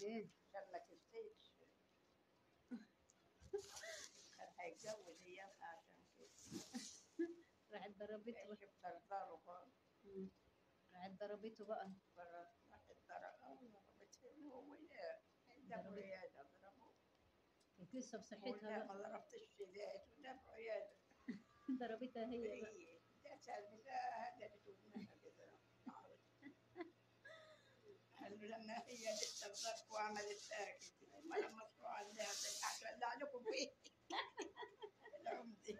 ايه عشان ما تفتيش كان هيتجوز ايامها عشان كده راحت ضربته بقى. شفت ارضاله خالص مم. راحت ضربته بقى برا راحت ضربته ضربته هو وياه ده ضربته. عيادة ضربوه كانت لسه بصحتها ولا ما بقى ضربتش شداد وده عيادة ضربتها هي بقى هي ده سالت هددته منها كده قال له لما هي لسه الضرب وعملت ساكت ما لما تروح عندها هتولع لكم فيه العمدي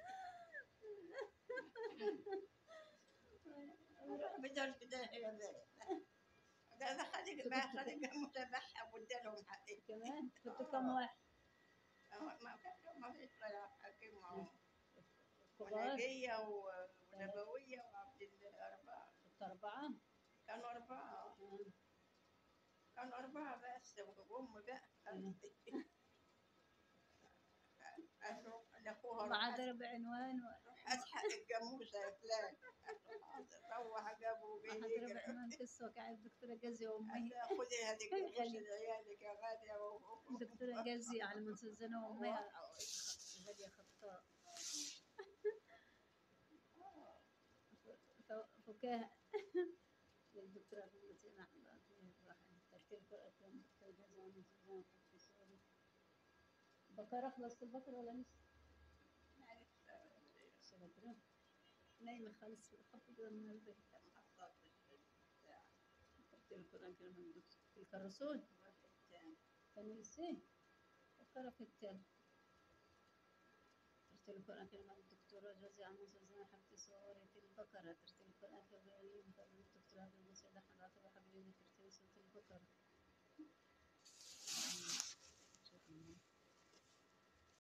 بدل كده هي ده ده ده خليك ما خليك متبحة وادالهم حقي كمان كنتوا كم واحد ما كان ما فيش غير حكيم معهم كبار ونبية و- ونبوية وعبد الله أربعة كنتوا أربعة كانوا أربعة آه. كانوا أربعة بس وأم بقى خالتي قالوا لأخوها مع روح ضرب عنوان و... روح أسحق الجاموسة يا فلان روح جابوا مع ضرب بيجي عنوان قصة وقعت الدكتورة جازي وأمي قال خذي هذه الجاموسة لعيالك يا غالية و- الدكتورة جازي على ما سوزانة وأمها و- غالية خطاء ف- فكاهة للدكتورة محمد أحمد الرحمن ترتيب قراءة الدكتورة جازي وأمها سوزانة في سوري بكرة خلصت البكرة ولا لسه؟ لسه بكرة نايمة خالص في الخط كده من البيت ترتيب القرآن الكريم من الدكتور في الكرسون كان لسه بكرة في التاني ترتيب القرآن الكريم عن الدكتورة جوزي عن سوزان حبتي سورة البقرة ترتيب القرآن الكريم عن الدكتورة عبد المسيد